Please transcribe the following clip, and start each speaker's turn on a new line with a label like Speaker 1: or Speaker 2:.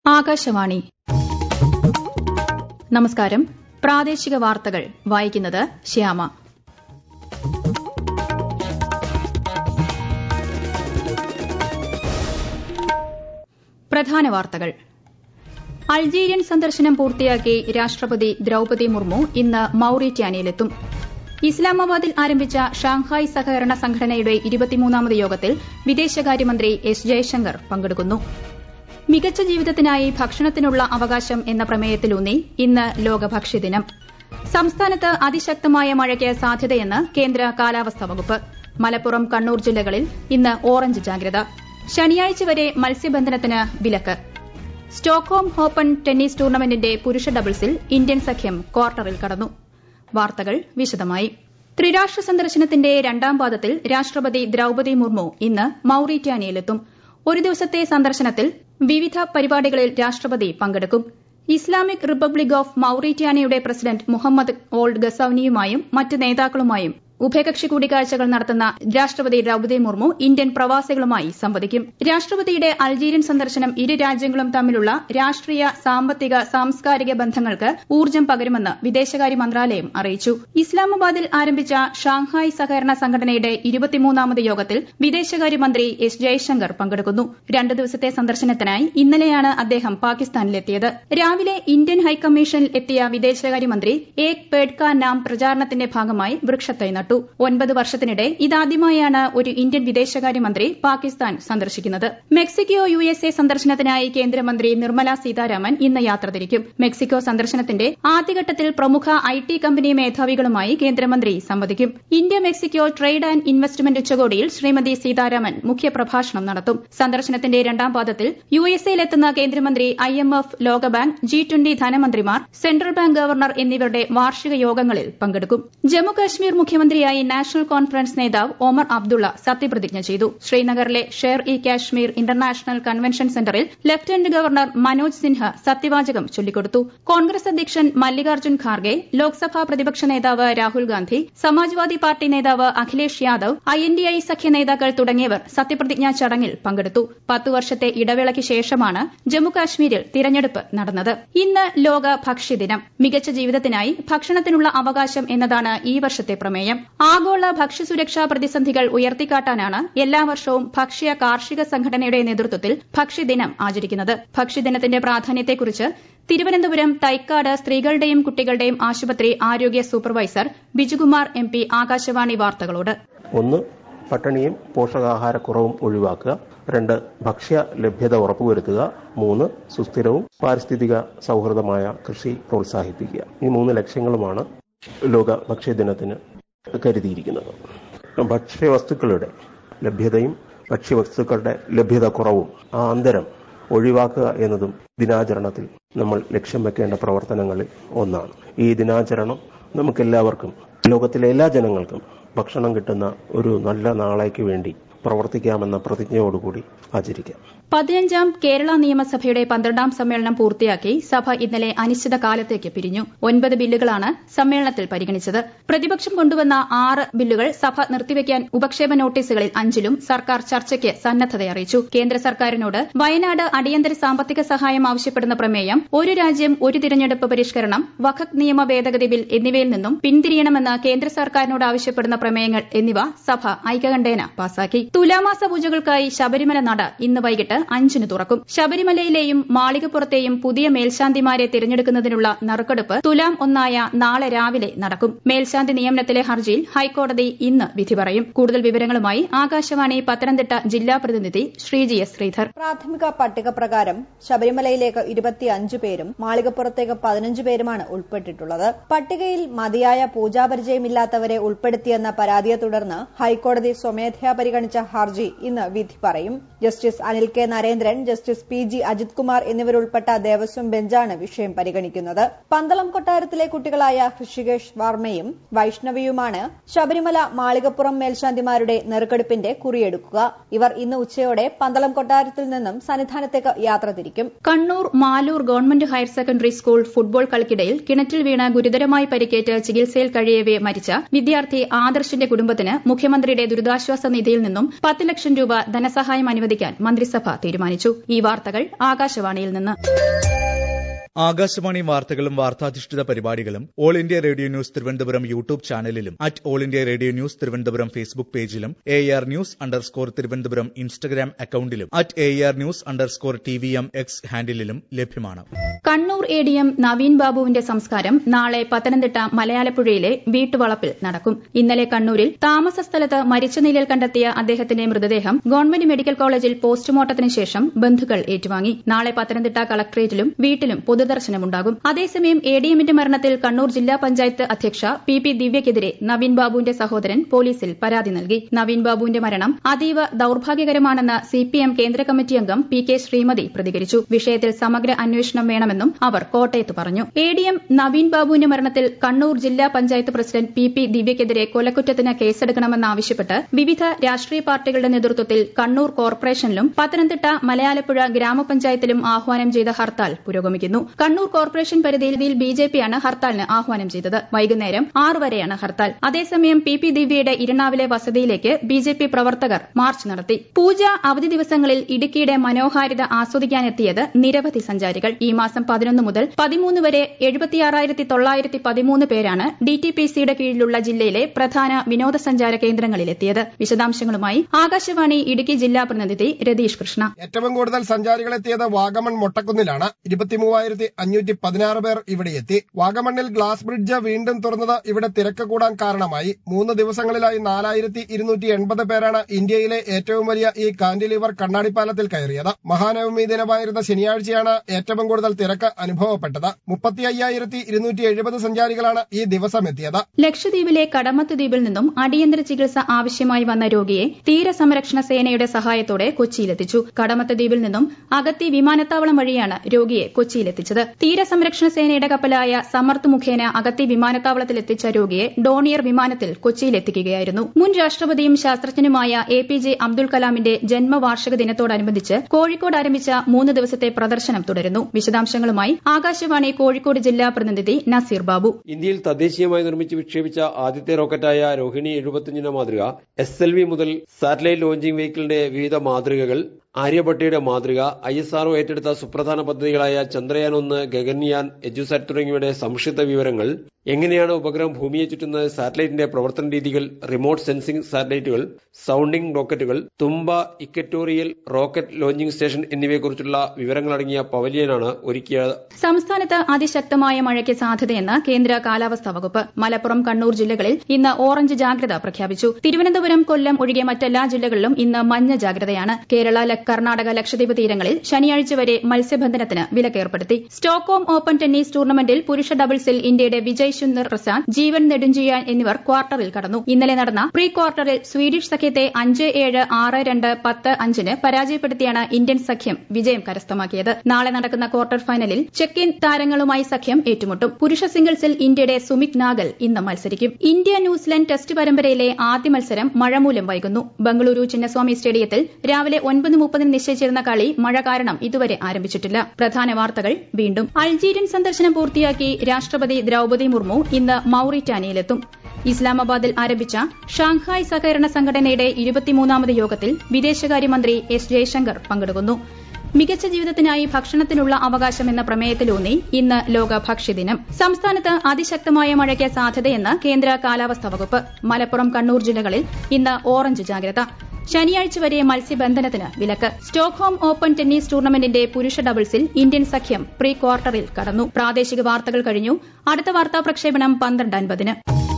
Speaker 1: ആകാശവാണി നമസ്കാരം പ്രാദേശിക വാർത്തകൾ വായിക്കുന്നത് ശ്യാമ പ്രധാന വാർത്തകൾ അൾജീരിയൻ സന്ദർശനം പൂർത്തിയാക്കി രാഷ്ട്രപതി ദ്രൌപതി മുർമു ഇന്ന് മൌറിറ്റാനിയയിലെത്തും ഇസ്ലാമാബാദിൽ ആരംഭിച്ച ഷാങ്ഹായ് സഹകരണ സംഘടനയുടെ ഇരുപത്തിമൂന്നാമത് യോഗത്തിൽ വിദേശകാര്യമന്ത്രി എസ് ജയശങ്കർ പങ്കെടുക്കുന്നു മികച്ച ജീവിതത്തിനായി ഭക്ഷണത്തിനുള്ള അവകാശം എന്ന പ്രമേയത്തിലൂന്നി ഇന്ന് ലോക ഭക്ഷ്യദിനം സംസ്ഥാനത്ത് അതിശക്തമായ മഴയ്ക്ക് സാധ്യതയെന്ന് കേന്ദ്ര കാലാവസ്ഥാ വകുപ്പ് മലപ്പുറം കണ്ണൂർ ജില്ലകളിൽ ഇന്ന് ഓറഞ്ച് ജാഗ്രത ശനിയാഴ്ച വരെ മത്സ്യബന്ധനത്തിന് വിലക്ക് സ്റ്റോക്ക്ഹോം ഓപ്പൺ ടെന്നീസ് ടൂർണമെന്റിന്റെ പുരുഷ ഡബിൾസിൽ ഇന്ത്യൻ സഖ്യം ക്വാർട്ടറിൽ കടന്നു വാർത്തകൾ വിശദമായി ത്രിരാഷ്ട്ര സന്ദർശനത്തിന്റെ രണ്ടാം പാദത്തിൽ രാഷ്ട്രപതി ദ്രൌപതി മുർമു ഇന്ന് മൌറിറ്റാനിയയിലെത്തും ഒരു ദിവസത്തെ സന്ദർശനത്തിൽ വിവിധ പരിപാടികളിൽ രാഷ്ട്രപതി പങ്കെടുക്കും ഇസ്ലാമിക് റിപ്പബ്ലിക് ഓഫ് മൌറിറ്റാനിയയുടെ പ്രസിഡന്റ് മുഹമ്മദ് ഓൾഡ് ഗസൌനിയുമായും മറ്റ് നേതാക്കളുമായും ഉഭയകക്ഷി കൂടിക്കാഴ്ചകൾ നടത്തുന്ന രാഷ്ട്രപതി ദ്രൌപതി മുർമു ഇന്ത്യൻ പ്രവാസികളുമായി സംവദിക്കും രാഷ്ട്രപതിയുടെ അൾജീരിയൻ സന്ദർശനം ഇരു രാജ്യങ്ങളും തമ്മിലുള്ള രാഷ്ട്രീയ സാമ്പത്തിക സാംസ്കാരിക ബന്ധങ്ങൾക്ക് ഊർജ്ജം പകരുമെന്ന് വിദേശകാര്യ മന്ത്രാലയം അറിയിച്ചു ഇസ്ലാമാബാദിൽ ആരംഭിച്ച ഷാങ്ഹായ് സഹകരണ സംഘടനയുടെ ഇരുപത്തിമൂന്നാമത് യോഗത്തിൽ വിദേശകാര്യമന്ത്രി എസ് ജയശങ്കർ പങ്കെടുക്കുന്നു രണ്ട് ദിവസത്തെ സന്ദർശനത്തിനായി ഇന്നലെയാണ് അദ്ദേഹം പാകിസ്ഥാനിലെത്തിയത് രാവിലെ ഇന്ത്യൻ ഹൈക്കമ്മീഷനിൽ എത്തിയ വിദേശകാര്യമന്ത്രി ഏക് പേഡ് കാ നാം പ്രചാരണത്തിന്റെ ഭാഗമായി വൃക്ഷത്തൈ നട്ടു ഒൻപത് വർഷത്തിനിടെ ഇതാദ്യമായാണ് ഒരു ഇന്ത്യൻ വിദേശകാര്യമന്ത്രി പാകിസ്ഥാൻ സന്ദർശിക്കുന്നത് മെക്സിക്കോ യു എസ് എ സന്ദർശനത്തിനായി കേന്ദ്രമന്ത്രി നിർമ്മല സീതാരാമൻ ഇന്ന് യാത്ര തിരിക്കും മെക്സിക്കോ സന്ദർശനത്തിന്റെ ആദ്യഘട്ടത്തിൽ പ്രമുഖ ഐ ടി കമ്പനി മേധാവികളുമായി കേന്ദ്രമന്ത്രി സംവദിക്കും India Mexico trade and investment ഉച്ചകോടിയിൽ ശ്രീമതി സീതാരാമൻ മുഖ്യപ്രഭാഷണം നടത്തും സന്ദർശനത്തിന്റെ രണ്ടാം പാദത്തിൽ യു എസ് എയിലെത്തുന്ന കേന്ദ്രമന്ത്രി ഐ എം എഫ് ലോകബാങ്ക് ജി ട്വന്റി ധനമന്ത്രിമാർ സെൻട്രൽ ബാങ്ക് ഗവർണർ എന്നിവരുടെ വാർഷിക യോഗങ്ങളിൽ പങ്കെടുക്കും ജമ്മുകാശ്മീർ മുഖ്യമന്ത്രിയായി നാഷണൽ കോൺഫറൻസ് നേതാവ് ഒമർ അബ്ദുള്ള സത്യപ്രതിജ്ഞ ചെയ്തു ശ്രീനഗറിലെ ഷേർ ഇ കാശ്മീർ ഇന്റർനാഷണൽ കൺവെൻഷൻ സെന്ററിൽ ലഫ്റ്റനന്റ് ഗവർണർ മനോജ് സിൻഹ സത്യവാചകം ചൊല്ലിക്കൊടുത്തു കോൺഗ്രസ് അധ്യക്ഷൻ മല്ലികാർജ്ജുൻ ഖാർഗെ ലോക്സഭാ പ്രതിപക്ഷ നേതാവ് രാഹുൽ ഗാന്ധി സമാജ്വാദി പാർട്ടി നേതാവ് Akhilesh Yadav I N D I സഖ്യ നേതാക്കൾ തുടങ്ങിയവർ സത്യപ്രതിജ്ഞാ ചടങ്ങിൽ പങ്കെടുത്തു പത്ത് വർഷത്തെ ഇടവേളയ്ക്ക് ശേഷമാണ് ജമ്മുകാശ്മീരിൽ തിരഞ്ഞെടുപ്പ് നടന്നത് ഇന്ന് ലോക ഭക്ഷ്യദിനം മികച്ച ജീവിതത്തിനായി ഭക്ഷണത്തിനുള്ള അവകാശം എന്നതാണ് ഈ വർഷത്തെ പ്രമേയം ആഗോള ഭക്ഷ്യസുരക്ഷാ പ്രതിസന്ധികൾ ഉയർത്തിക്കാട്ടാനാണ് എല്ലാ വർഷവും ഭക്ഷ്യ കാർഷിക സംഘടനയുടെ നേതൃത്വത്തിൽ ഭക്ഷ്യദിനം ആചരിക്കുന്നത് ഭക്ഷ്യദിനത്തിന്റെ പ്രാധാന്യത്തെക്കുറിച്ച് തിരുവനന്തപുരം തൈക്കാട് സ്ത്രീകളുടെയും കുട്ടികളുടെയും ആശുപത്രി ആരോഗ്യ supervisor Bijukumar M P Akashvani വാർത്തകളോട്
Speaker 2: ഒന്ന് പട്ടിണിയും പോഷകാഹാരക്കുറവും ഒഴിവാക്കുക രണ്ട് ഭക്ഷ്യ ലഭ്യത ഉറപ്പുവരുത്തുക മൂന്ന് സുസ്ഥിരവും പാരിസ്ഥിതിക സൗഹൃദമായ കൃഷി പ്രോത്സാഹിപ്പിക്കുക ഈ മൂന്ന് ലക്ഷ്യങ്ങളുമാണ് ലോക ഭക്ഷ്യദിനത്തിന് കരുതിയിരിക്കുന്നത് ഭക്ഷ്യവസ്തുക്കളുടെ ലഭ്യതയും ഭക്ഷ്യവസ്തുക്കളുടെ ലഭ്യത കുറവും ആ അന്തരം ഒഴിവാക്കുക എന്നതും ദിനാചരണത്തിൽ നമ്മൾ ലക്ഷ്യം വെക്കേണ്ട പ്രവർത്തനങ്ങളിൽ ഒന്നാണ് ഈ ദിനാചരണം നമുക്കെല്ലാവർക്കും ലോകത്തിലെ എല്ലാ ജനങ്ങൾക്കും ഭക്ഷണം കിട്ടുന്ന ഒരു നല്ല നാളേക്ക് വേണ്ടി പ്രവർത്തിക്കാമെന്ന പ്രതിജ്ഞയോടുകൂടി ആചരിക്കാം
Speaker 1: പതിനഞ്ചാം കേരള നിയമസഭയുടെ പന്ത്രണ്ടാം സമ്മേളനം പൂർത്തിയാക്കി സഭ ഇന്നലെ അനിശ്ചിതകാലത്തേക്ക് പിരിഞ്ഞു ഒൻപത് ബില്ലുകളാണ് സമ്മേളനത്തിൽ പരിഗണിച്ചത് പ്രതിപക്ഷം കൊണ്ടുവന്ന ആറ് ബില്ലുകൾ സഭ നിർത്തിവെക്കാൻ ഉപക്ഷേപ നോട്ടീസുകളിൽ അഞ്ചിലും സർക്കാർ ചർച്ചയ്ക്ക് സന്നദ്ധത അറിയിച്ചു കേന്ദ്ര സർക്കാരിനോട് വയനാട് അടിയന്തര സാമ്പത്തിക സഹായം ആവശ്യപ്പെടുന്ന പ്രമേയം ഒരു രാജ്യം ഒരു തിരഞ്ഞെടുപ്പ് പരിഷ്കരണം വഖഫ് നിയമ ഭേദഗതി ബിൽ എന്നിവയിൽ നിന്നും പിന്തിരിയണമെന്ന് കേന്ദ്ര സർക്കാരിനോട് ആവശ്യപ്പെടുന്ന പ്രമേയങ്ങൾ എന്നിവ സഭ ഐകകണ്ഠേന പാസാക്കി തുലാമാസ പൂജകൾക്കായി ശബരിമല നട ഇന്ന് വൈകിട്ട് അഞ്ചിന് തുറക്കും ശബരിമലയിലെയും മാളികപ്പുറത്തെയും പുതിയ മേൽശാന്തിമാരെ തിരഞ്ഞെടുക്കുന്നതിനുള്ള നറുക്കെടുപ്പ് തുലാം ഒന്നായ നാളെ രാവിലെ നടക്കും മേൽശാന്തി നിയമനത്തിലെ ഹർജിയിൽ ഹൈക്കോടതി ഇന്ന് വിധി പറയും കൂടുതൽ വിവരങ്ങളുമായി ആകാശവാണി പത്തനംതിട്ട ജില്ലാ പ്രതിനിധി ശ്രീജി എസ് ശ്രീധർ
Speaker 3: പ്രാഥമിക പട്ടിക പ്രകാരം ശബരിമലയിലേക്ക് ഇരുപത്തിയഞ്ച് പേരും മാളികപ്പുറത്തേക്ക് പതിനഞ്ച് പേരുമാണ് ഉൾപ്പെട്ടിട്ടുള്ളത് പട്ടികയിൽ മതിയായ പൂജാപരിചയമില്ലാത്തവരെ ഉൾപ്പെടുത്തിയെന്ന പരാതിയെ തുടർന്ന് ഹൈക്കോടതി സ്വമേധയാ പരിഗണിച്ച ഹർജി ഇന്ന് വിധി പറയും justice Anil K Narendran justice P G Ajith Kumar എന്നിവരുൾപ്പെട്ട ദേവസ്വം ബെഞ്ചാണ് വിഷയം പരിഗണിക്കുന്നത് പന്തളം കൊട്ടാരത്തിലെ കുട്ടികളായ ഹൃഷികേഷ് വർമ്മയും വൈഷ്ണവിയുമാണ് ശബരിമല മാളികപ്പുറം മേൽശാന്തിമാരുടെ നെറുക്കെടുപ്പിന്റെ കുറിയെടുക്കുക ഇവർ ഇന്ന് ഉച്ചയോടെ പന്തളം കൊട്ടാരത്തിൽ നിന്നും സന്നിധാനത്തേക്ക് യാത്ര തിരിക്കും
Speaker 1: Kannur Maloor government higher secondary school football കളിക്കിടയിൽ കിണറ്റിൽ വീണ് ഗുരുതരമായി പരിക്കേറ്റ് ചികിത്സയിൽ കഴിയവെ മരിച്ച വിദ്യാർത്ഥി ആദർശിന്റെ കുടുംബത്തിന് മുഖ്യമന്ത്രിയുടെ ദുരിതാശ്വാസ നിധിയിൽ നിന്നും പത്ത് ലക്ഷം രൂപ ധനസഹായം അനുവദിക്കാൻ മന്ത്രിസഭ തീരുമാനിച്ചു ഈ വാർത്തകൾ ആകാശവാണിയിൽ നിന്ന്
Speaker 4: ആകാശവാണി വാർത്തകളും വാർത്താധിഷ്ഠിത പരിപാടികളും All India Radio news Thiruvananthapuram YouTube ചാനലിലും at All India Radio news Thiruvananthapuram Facebook പേജിലും A R news underscore Thiruvananthapuram Instagram അക്കൌണ്ടിലും at A R news underscore T V M X ഹാൻഡിലും ലഭ്യമാണ്
Speaker 1: Kannur A D M Naveen ബാബുവിന്റെ സംസ്കാരം നാളെ പത്തനംതിട്ട മലയാലപ്പുഴയിലെ വീട്ടുവളപ്പിൽ നടക്കും ഇന്നലെ കണ്ണൂരിൽ താമസ സ്ഥലത്ത് മരിച്ച നിലയിൽ കണ്ടെത്തിയ അദ്ദേഹത്തിന്റെ മൃതദേഹം ഗവൺമെന്റ് മെഡിക്കൽ കോളേജിൽ പോസ്റ്റ്മോർട്ടത്തിന് ശേഷം ബന്ധുക്കൾ ഏറ്റുവാങ്ങി നാളെ പത്തനംതിട്ട കളക്ടറേറ്റിലും വീട്ടിലും പൊതുദർശനമുണ്ടാകും അതേസമയം എ ഡി എമ്മിന്റെ മരണത്തിൽ കണ്ണൂർ ജില്ലാ പഞ്ചായത്ത് അധ്യക്ഷ പി പി ദിവ്യക്കെതിരെ നവീൻ ബാബുവിന്റെ സഹോദരൻ പോലീസിൽ പരാതി നൽകി നവീൻ ബാബുവിന്റെ മരണം അതീവ ദൌർഭാഗ്യകരമാണെന്ന് സിപിഎം കേന്ദ്ര കമ്മിറ്റി അംഗം പി കെ ശ്രീമതി പ്രതികരിച്ചു വിഷയത്തിൽ സമഗ്ര അന്വേഷണം വേണമെന്നും അവർ കോട്ടയത്ത് പറഞ്ഞു എ ഡി എം നവീൻ ബാബുവിന്റെ മരണത്തിൽ കണ്ണൂർ ജില്ലാ പഞ്ചായത്ത് പ്രസിഡന്റ് പി പി ദിവ്യക്കെതിരെ കൊലക്കുറ്റത്തിന് കേസെടുക്കണമെന്നാവശ്യപ്പെട്ട് വിവിധ രാഷ്ട്രീയ പാർട്ടികളുടെ നേതൃത്വത്തിൽ കണ്ണൂർ കോർപ്പറേഷനിലും പത്തനംതിട്ട മലയാലപ്പുഴ ഗ്രാമപഞ്ചായത്തിലും ആഹ്വാനം ചെയ്ത ഹർത്താൽ പുരോഗമിക്കുന്നു കണ്ണൂർ കോർപ്പറേഷൻ പരിധിയിൽ ബി ജെ പിയാണ് ഹർത്താലിന് ആഹ്വാനം ചെയ്തത് വൈകുന്നേരം ആറ് വരെയാണ് ഹർത്താൽ അതേസമയം പി പി ദിവ്യയുടെ ഇരണാവിലെ വസതിയിലേക്ക് ബി ജെ പി പ്രവർത്തകർ മാർച്ച് നടത്തി പൂജ അവധി ദിവസങ്ങളിൽ ഇടുക്കിയുടെ മനോഹാരിത ആസ്വദിക്കാനെത്തിയത് നിരവധി സഞ്ചാരികൾ ഈ മാസം പതിനൊന്ന് മുതൽ പതിമൂന്ന് വരെ എഴുപത്തിയാറായിരത്തി തൊള്ളായിരത്തി പതിമൂന്ന് പേരാണ് ഡി ടി പി സിയുടെ കീഴിലുള്ള ജില്ലയിലെ പ്രധാന വിനോദസഞ്ചാര കേന്ദ്രങ്ങളിലെത്തിയത് വിശദാംശങ്ങളുമായി ആകാശവാണി ഇടുക്കി ജില്ലാ പ്രതിനിധി രതീഷ് കൃഷ്ണ
Speaker 5: ഏറ്റവും കൂടുതൽ സഞ്ചാരികളെത്തിയത് വാഗമൺ മൊട്ടക്കുന്നിലാണ് ഇരുപത്തിമൂവായിരത്തി അഞ്ഞൂറ്റി പതിനാറ് പേർ ഇവിടെ എത്തി വാഗമണ്ണിൽ ഗ്ലാസ് ബ്രിഡ്ജ് വീണ്ടും തുറന്നത് ഇവിടെ തിരക്ക് കൂടാൻ കാരണമായി മൂന്ന് ദിവസങ്ങളിലായി നാലായിരത്തി ഇരുന്നൂറ്റി എൺപത് പേരാണ് ഇന്ത്യയിലെ ഏറ്റവും വലിയ ഈ കാന്റിലിവർ കണ്ണാടിപ്പാലത്തിൽ കയറിയത് മഹാനവമി ദിനമായിരുന്ന ശനിയാഴ്ചയാണ് ഏറ്റവും കൂടുതൽ തിരക്ക് അനുഭവപ്പെട്ടത് മുപ്പത്തി അയ്യായിരത്തി ഇരുന്നൂറ്റി എഴുപത് സഞ്ചാരികളാണ് ഈ ദിവസം എത്തിയത്
Speaker 1: ലക്ഷദ്വീപിലെ കടമത്ത് ദ്വീപിൽ നിന്നും അടിയന്തര ചികിത്സ ആവശ്യമായി വന്ന രോഗിയെ തീരസംരക്ഷണ സേനയുടെ സഹായത്തോടെ കൊച്ചിയിലെത്തിച്ചു കടമത്ത് ദ്വീപിൽ നിന്നും അഗത്തി വിമാനത്താവളം വഴിയാണ് രോഗിയെ കൊച്ചിയിലെത്തിച്ചത് തീരസംരക്ഷണ സേനയുടെ കപ്പലായ സമർത്ത് മുഖേന അഗത്തി വിമാനത്താവളത്തിലെത്തിച്ച രോഗിയെ ഡോണിയർ വിമാനത്തിൽ കൊച്ചിയിലെത്തിക്കുകയായിരുന്നു മുൻ രാഷ്ട്രപതിയും ശാസ്ത്രജ്ഞനുമായ എ പി ജെ അബ്ദുൾ കലാമിന്റെ ജന്മവാർഷിക ദിനത്തോടനുബന്ധിച്ച് കോഴിക്കോട് ആരംഭിച്ച മൂന്ന് ദിവസത്തെ പ്രദർശനം തുടരുന്നു വിശദാംശങ്ങളുമായി ആകാശവാണി കോഴിക്കോട് ജില്ലാ പ്രതിനിധി നസീർ ബാബു
Speaker 6: ഇന്ത്യയിൽ തദ്ദേശീയമായി നിർമ്മിച്ച് വിക്ഷേപിച്ച ആദ്യത്തെ റോക്കറ്റായ രോഹിണി എഴുപത്തിയഞ്ചിന്റെ മാതൃക എസ് എൽ വി മുതൽ സാറ്റലൈറ്റ് ലോഞ്ചിംഗ് വെഹിക്കിളിന്റെ വിവിധ മാതൃകകൾ ആര്യഭട്ടയുടെ മാതൃക ഐ എസ് ആർഒ ഏറ്റെടുത്ത സുപ്രധാന പദ്ധതികളായ ചന്ദ്രയാൻ ഒന്ന് ഗഗൻയാൻ എജുസാറ്റ് തുടങ്ങിയവയുടെ സംക്ഷിപ്ത വിവരങ്ങൾ എങ്ങനെയാണ് ഉപഗ്രഹം ഭൂമിയെ ചുറ്റുന്നത് സാറ്റലൈറ്റിന്റെ പ്രവർത്തന രീതികൾ റിമോട്ട് സെൻസിംഗ് സാറ്റലൈറ്റുകൾ സൌണ്ടിംഗ് റോക്കറ്റുകൾ Thumba equatorial rocket launching station എന്നിവയെക്കുറിച്ചുള്ള വിവരങ്ങളടങ്ങിയ പവലിയനാണ് ഒരുക്കിയത്
Speaker 1: സംസ്ഥാനത്ത് അതിശക്തമായ മഴയ്ക്ക് സാധ്യതയെന്ന് കേന്ദ്ര കാലാവസ്ഥാ വകുപ്പ് മലപ്പുറം കണ്ണൂർ ജില്ലകളിൽ ഇന്ന് ഓറഞ്ച് ജാഗ്രത പ്രഖ്യാപിച്ചു തിരുവനന്തപുരം കൊല്ലം ഒഴികെ മറ്റെല്ലാ ജില്ലകളിലും ഇന്ന് മഞ്ഞ ജാഗ്രതയാണ് കേരള കർണാടക ലക്ഷദ്വീപ് തീരങ്ങളിൽ ശനിയാഴ്ച വരെ മത്സ്യബന്ധനത്തിന് വിലക്കേർപ്പെടുത്തി സ്റ്റോക്ക്ഹോം ഓപ്പൺ ടെന്നീസ് ടൂർണമെന്റിൽ പുരുഷ ഡബിൾസിൽ ഇന്ത്യയുടെ വിജയ് സുന്ദർ പ്രസാദ് ജീവൻ നെടുഞ്ചിയാൻ എന്നിവർ ക്വാർട്ടറിൽ കടന്നു ഇന്നലെ നടന്ന പ്രീ ക്വാർട്ടറിൽ സ്വീഡിഷ് സഖ്യത്തെ അഞ്ച് ഏഴ് ആറ് രണ്ട് പത്ത് അഞ്ചിന് പരാജയപ്പെടുത്തിയാണ് ഇന്ത്യൻ സഖ്യം വിജയം കരസ്ഥമാക്കിയത് നാളെ നടക്കുന്ന ക്വാർട്ടർ ഫൈനലിൽ ചെക്കിൻ താരങ്ങളുമായി സഖ്യം ഏറ്റുമുട്ടും പുരുഷ സിംഗിൾസിൽ ഇന്ത്യയുടെ സുമിത് നാഗൽ ഇന്ന് മത്സരിക്കും ഇന്ത്യ ന്യൂസിലൻഡ് ടെസ്റ്റ് പരമ്പരയിലെ ആദ്യ മത്സരം മഴ മൂലം വൈകുന്നു ബംഗളൂരു ചിന്നസ്വാമി സ്റ്റേഡിയത്തിൽ രാവിലെ ഒൻപത് മുപ്പതിന് നിശ്ചയിച്ചിരുന്ന കളി മഴ കാരണം ഇതുവരെ ആരംഭിച്ചിട്ടില്ല പ്രധാന വാർത്തകൾ വീണ്ടും അൾജീരിയൻ സന്ദർശനം പൂർത്തിയാക്കി രാഷ്ട്രപതി ദ്രൌപതി മുർമു ഇന്ന് മൌറിറ്റാനിയയിലെത്തും ഇസ്ലാമാബാദിൽ ആരംഭിച്ച ഷാങ്ഹായ് സഹകരണ സംഘടനയുടെ ഇരുപത്തിമൂന്നാമത് യോഗത്തിൽ വിദേശകാര്യമന്ത്രി എസ് ജയശങ്കർ പങ്കെടുക്കുന്നു മികച്ച ജീവിതത്തിനായി ഭക്ഷണത്തിനുള്ള അവകാശം എന്ന പ്രമേയത്തിലൂന്നി ഇന്ന് ലോക ഭക്ഷ്യദിനം സംസ്ഥാനത്ത് അതിശക്തമായ മഴയ്ക്ക് സാധ്യതയെന്ന് കേന്ദ്ര കാലാവസ്ഥാ വകുപ്പ് മലപ്പുറം കണ്ണൂർ ജില്ലകളിൽ ഇന്ന് ഓറഞ്ച് ജാഗ്രത ശനിയാഴ്ച വരെ മത്സ്യബന്ധനത്തിന് വിലക്ക് സ്റ്റോക്ക്ഹോം ഓപ്പൺ ടെന്നീസ് ടൂർണമെന്റിന്റെ പുരുഷ ഡബിൾസിൽ ഇന്ത്യൻ സഖ്യം പ്രീ ക്വാർട്ടറിൽ കടന്നു പ്രാദേശിക വാർത്തകൾ കഴിഞ്ഞു അടുത്ത വാർത്താ പ്രക്ഷേപണം പന്ത്രണ്ട് അൻപതിന്